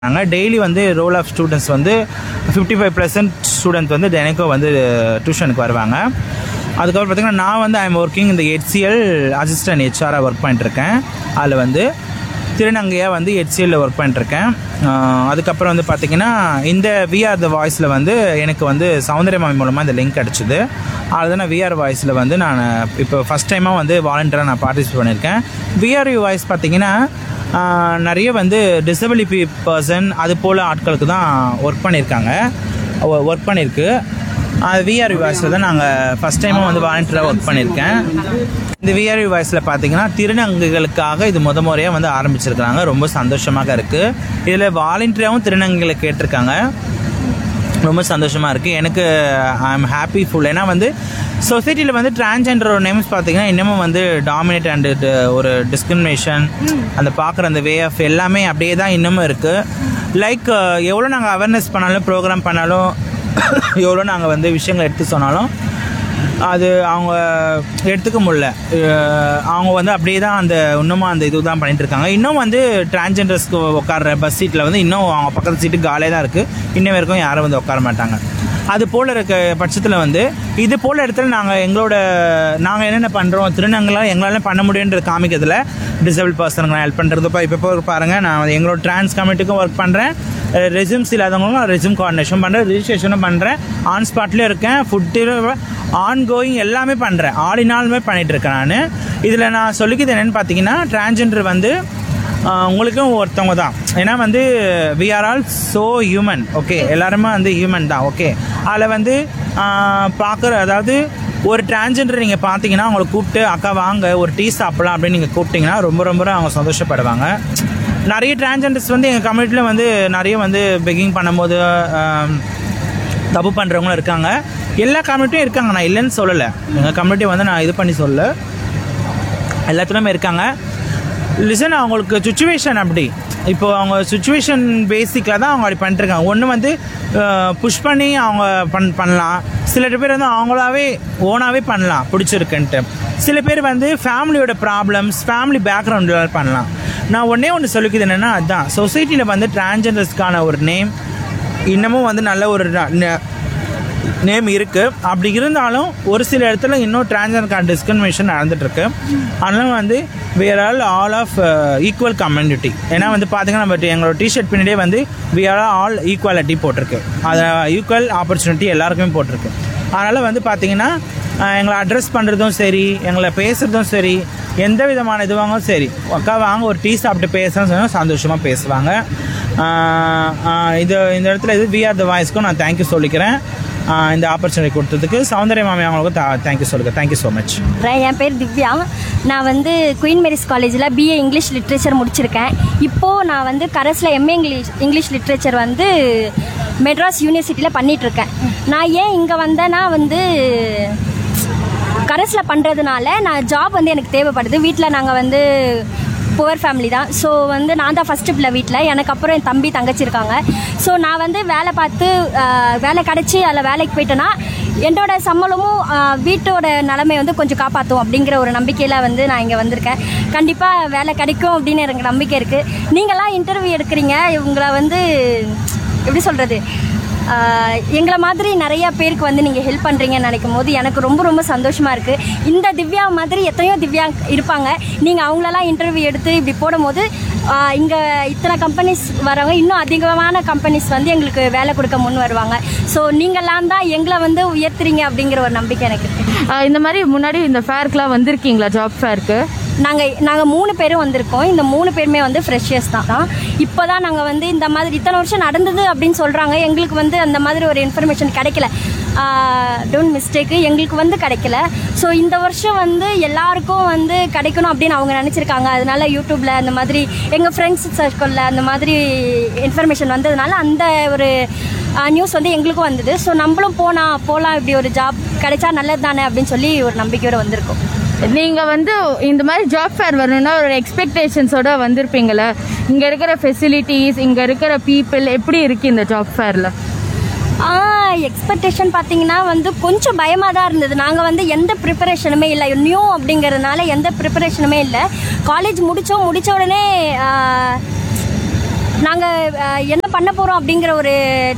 நாங்கள் டெய்லி வந்து roll of students வந்து ஃபிஃப்டி ஃபைவ் பர்சன்ட் ஸ்டூடெண்ட் வந்து தினைக்கும் வந்து டியூஷனுக்கு வருவாங்க அதுக்கப்புறம் பார்த்தீங்கன்னா நான் வந்து ஐம் ஒர்க்கிங் இந்த ஹெச்சிஎல் அசிஸ்டன்ட் ஹெச்ஆராக ஒர்க் பண்ணிட்டுருக்கேன் அதில் வந்து திருநங்கையாக வந்து ஹெச்சிஎல்ல ஒர்க் பண்ணிட்டுருக்கேன் ஆஹ் அதுக்கப்புறம் வந்து பார்த்தீங்கன்னா இந்த விஆர் த வாய்ஸில் வந்து எனக்கு வந்து சௌந்தர்யமாமி மூலமாக இந்த லிங்க் கிடச்சிது அதுதான் நான் விஆர் வாய்ஸில் வந்து நான் இப்போ ஃபஸ்ட் டைமாக வந்து வாலண்டியராக நான் பார்ட்டிசிபேட் பண்ணியிருக்கேன் விஆர் வாய்ஸ் பார்த்தீங்கன்னா ஆஹ் நிறைய வந்து டிசபிலிட்டி பர்சன் அது போல் ஆட்களுக்கு தான் ஒர்க் பண்ணியிருக்காங்க ஒர்க் பண்ணியிருக்கு அது விஆர்வி வாய்ஸில் தான் நாங்கள் ஃபஸ்ட் டைமாக வந்து வாலண்டியராக ஒர்க் பண்ணியிருக்கேன் இந்த விஆர்வி வாய்ஸில் பார்த்தீங்கன்னா திருநங்கைகளுக்காக இது முத முறையாக வந்து ஆரம்பிச்சிருக்காங்க ரொம்ப சந்தோஷமாக இருக்குது இதில் வாலண்டியராகவும் திருநங்கைகளை கேட்டிருக்காங்க ரொம்ப சந்தோஷமாக இருக்குது எனக்கு ஐ எம் ஹாப்பி ஃபுல் ஏன்னா வந்து சொசைட்டியில் வந்து டிரான்ஸ்ஜெண்டர் நேம்ஸ் பார்த்தீங்கன்னா இன்னமும் வந்து டாமினேட் அண்ட் ஒரு டிஸ்கிரிமினேஷன் அந்த பார்க்குற அந்த வே ஆஃப் எல்லாமே அப்படியே தான் இன்னமும் இருக்குது லைக் எவ்வளோ நாங்கள் அவேர்னஸ் பண்ணாலும் ப்ரோக்ராம் பண்ணாலும் எவ்வளோ நாங்கள் வந்து விஷயங்கள் எடுத்து சொன்னாலும் அது அவங்க எடுத்துக்க முடியல அஹ் அவங்க வந்து அப்படியே தான் அந்த இன்னமும் அந்த இது தான் பண்ணிட்டு இருக்காங்க இன்னும் வந்து டிரான்ஸ்ஜெண்டர்ஸ்க்கு உட்கார்ற பஸ் சீட்டில் வந்து இன்னும் அவங்க பக்கத்து சீட்டு காலியாக தான் இருக்குது இன்ன வரைக்கும் யாரும் வந்து உட்கார மாட்டாங்க அது போல் இருக்க பட்சத்தில் வந்து இது போல் இடத்துல நாங்கள் எங்களோட நாங்கள் என்னென்ன பண்ணுறோம் திருநங்களால் எங்களால் பண்ண முடியுன்றது காமிக்கிறதுல டிசபிள் பர்சனுக்கு ஹெல்ப் பண்ணுறது இப்போ இப்போ பாருங்கள் நான் வந்து எங்களோட டிரான்ஸ் கமிட்டிக்கும் ஒர்க் பண்ணுறேன் ரெசியூம்ஸ் இல்லாதவங்களும் ரெசியூம் கோஆர்டினேஷன் பண்ணுறேன் ரிஜிஸ்ட்ரேஷனும் பண்ணுறேன் ஆன் ஸ்பாட்லேயும் இருக்கேன் ஃபுட்டு ஆன் கோயிங் எல்லாமே பண்ணுறேன் ஆல் இன் ஆலுமே பண்ணிட்டு இருக்கேன் நான் இதில் நான் சொல்லிக்கிறது என்னென்னு பார்த்தீங்கன்னா டிரான்ஜெண்டர் வந்து ஆஹ், உங்களுக்கும் ஒருத்தவங்க தான் ஏன்னா வந்து we are all so human okay எல்லாருமே வந்து ஹியூமன் தான் ஓகே அதில் வந்து பார்க்குற அதாவது ஒரு டிரான்ஜெண்டர் நீங்கள் பார்த்தீங்கன்னா அவங்கள கூப்பிட்டு அக்கா வாங்க ஒரு டீ சாப்பிடலாம் அப்படின்னு நீங்கள் கூப்பிட்டீங்கன்னா ரொம்ப ரொம்ப அவங்க சந்தோஷப்படுவாங்க நிறைய டிரான்ஜெண்டர்ஸ் வந்து எங்கள் கம்யூனிட்டியில் வந்து நிறைய வந்து பெக்கிங் பண்ணும்போது ஆம், தப்பு பண்ணுறவங்களும் இருக்காங்க எல்லா கம்யூனிட்டியும் இருக்காங்க நான் இல்லைன்னு சொல்லலை எங்கள் கம்யூனிட்டி வந்து நான் இது பண்ணி சொல்லலை எல்லாத்துலேயுமே இருக்காங்க லிசன் அவங்களுக்கு சுச்சுவேஷன் அப்படி இப்போ அவங்க சுச்சுவேஷன் பேசிக்காக தான் அவங்க அப்படி பண்ணிட்டுருக்காங்க ஒன்று வந்து புஷ் பண்ணி அவங்க பண் பண்ணலாம் சில பேர் வந்து அவங்களாவே ஓனாகவே பண்ணலாம் பிடிச்சிருக்குன்ட்டு சில பேர் வந்து ஃபேமிலியோட ப்ராப்ளம்ஸ் ஃபேமிலி பேக்ரவுண்டில் பண்ணலாம் நான் ஒன்றே ஒன்று சொல்லிக்குது என்னென்னா அதுதான் சொசைட்டியில் வந்து டிரான்ஜெண்டர்ஸ்க்கான ஒரு நேம் இன்னமும் வந்து நல்ல ஒரு ந- நேம் இருக்கு அப்படி இருந்தாலும் ஒரு சில இடத்துல இன்னும் டிரான்ஸ்ஜெண்டர் டிஸ்கிரிமினேஷன் நடந்துட்டு இருக்கு அதனால வந்து we're all all of equal community ஏன்னா வந்து பார்த்தீங்கன்னா நம்ம எங்களோட டிஷர்ட் பின்னாடியே வந்து வி ஆர் ஆல் ஈக்குவாலிட்டி போட்டிருக்கு அது ஈக்குவல் ஆப்பர்ச்சுனிட்டி எல்லாருக்குமே போட்டிருக்கு அதனால் வந்து பார்த்தீங்கன்னா அஹ், எங்களை அட்ரஸ் பண்ணுறதும் சரி எங்களை பேசுகிறதும் சரி எந்த விதமான இதுவாகவும் சரி அக்கா வாங்க ஒரு டீ சாப்பிட்டு பேசுகிறேன்னு சொன்னால் சந்தோஷமாக பேசுவாங்க ஆஹ் ஆஹ் இது இந்த இடத்துல இது வி ஆர் த வாய்ஸ்க்கும் நான் தேங்க்யூ சொல்லிக்கிறேன் ஆஹ் இந்த ஆப்பர்ச்சுனிட்டி கொடுத்ததுக்கு சௌந்தர்ய மாமி அவங்களுக்கு தேங்க்யூ சொல்லுங்க தேங்க்யூ ஸோ மச் என் பேர் திவ்யா நான் வந்து குயின் மேரிஸ் காலேஜில் பிஏ இங்கிலீஷ் லிட்ரேச்சர் முடிச்சிருக்கேன் இப்போது நான் வந்து கரஸில் எம்ஏ இங்கிலீஷ் இங்கிலீஷ் லிட்ரேச்சர் வந்து மெட்ராஸ் யூனிவர்சிட்டியில் பண்ணிகிட்ருக்கேன் நான் ஏன் இங்கே வந்தேன்னா வந்து கரஸில் பண்ணுறதுனால நான் ஜாப் வந்து எனக்கு தேவைப்படுது வீட்டில் நாங்கள் வந்து புவர் ஃபேமிலி தான் ஸோ வந்து நான் தான் ஃபஸ்ட்டு பிள்ளை வீட்டில் எனக்கு அப்புறம் என் தம்பி தங்கச்சி இருக்காங்க ஸோ நான் வந்து வேலை பார்த்து ஆஹ், வேலை கிடச்சி அதில் வேலைக்கு போயிட்டேன்னா என்னோட சம்பளமும் ஆஹ், வீட்டோட நிலைமை வந்து கொஞ்சம் காப்பாற்றும் அப்படிங்கிற ஒரு நம்பிக்கையில் வந்து நான் இங்கே வந்திருக்கேன் கண்டிப்பாக வேலை கிடைக்கும் அப்படின்னு எனக்கு நம்பிக்கை இருக்குது நீங்களாம் இன்டர்வியூ எடுக்கிறீங்க உங்களை வந்து எப்படி சொல்கிறது ஆஹ் எங்களை மாதிரி நிறைய பேருக்கு வந்து நீங்கள் ஹெல்ப் பண்ணுறீங்கன்னு நினைக்கும் போது எனக்கு ரொம்ப ரொம்ப சந்தோஷமாக இருக்குது இந்த திவ்யா மாதிரி எத்தனையோ திவ்யா இருப்பாங்க நீங்கள் அவங்களெல்லாம் இன்டர்வியூ எடுத்து இப்படி போடும்போது இங்கே இத்தனை கம்பெனிஸ் வரவங்க இன்னும் அதிகமான கம்பெனிஸ் வந்து எங்களுக்கு வேலை கொடுக்க முன் வருவாங்க ஸோ நீங்களாம் தான் எங்களை வந்து உயர்த்துறீங்க அப்படிங்கிற ஒரு நம்பிக்கை எனக்கு இருக்குது ஆஹ் இந்த மாதிரி முன்னாடி இந்த ஃபேருக்குலாம் வந்திருக்கீங்களா ஜாப் ஃபேருக்கு நாங்கள் நாங்கள் மூணு பேரும் வந்திருக்கோம் இந்த மூணு பேருமே வந்து ஃப்ரெஷர்ஸ் தான் தான் இப்போ தான் நாங்கள் வந்து இந்த மாதிரி இத்தனை வருஷம் நடந்தது அப்படின்னு சொல்கிறாங்க எங்களுக்கு வந்து அந்த மாதிரி ஒரு இன்ஃபர்மேஷன் கிடைக்கல டோன்ட் மிஸ்டேக்கு எங்களுக்கு வந்து கிடைக்கல ஸோ இந்த வருஷம் வந்து எல்லாருக்கும் வந்து கிடைக்கணும் அப்படின்னு அவங்க நினச்சிருக்காங்க அதனால யூடியூப்பில் அந்த மாதிரி எங்கள் ஃப்ரெண்ட்ஸ் சர்க்கிளில் அந்த மாதிரி இன்ஃபர்மேஷன் வந்ததுனால அந்த ஒரு நியூஸ் வந்து எங்களுக்கும் வந்தது ஸோ நம்மளும் போனால் போகலாம் இப்படி ஒரு ஜாப் கிடைச்சா நல்லது தானே அப்படின்னு சொல்லி ஒரு நம்பிக்கையோடு வந்திருக்கோம் நீங்கள் வந்து இந்த மாதிரி ஜாப் ஃபேர் வரணும்னா ஒரு எக்ஸ்பெக்டேஷன்ஸோட வந்திருப்பீங்களே இங்கே இருக்கிற ஃபெசிலிட்டிஸ் இங்கே இருக்கிற பீப்புள் எப்படி இருக்கு இந்த ஜாப் ஃபேரில் எக்ஸ்பெக்டேஷன் பார்த்தீங்கன்னா வந்து கொஞ்சம் பயமாக தான் இருந்தது நாங்கள் வந்து எந்த ப்ரிப்பரேஷனுமே இல்லை நியூ அப்படிங்கிறதுனால எந்த ப்ரிப்பரேஷனுமே இல்லை காலேஜ் முடித்தோம் முடித்த உடனே நாங்கள் என்ன பண்ண போகிறோம் அப்படிங்கிற ஒரு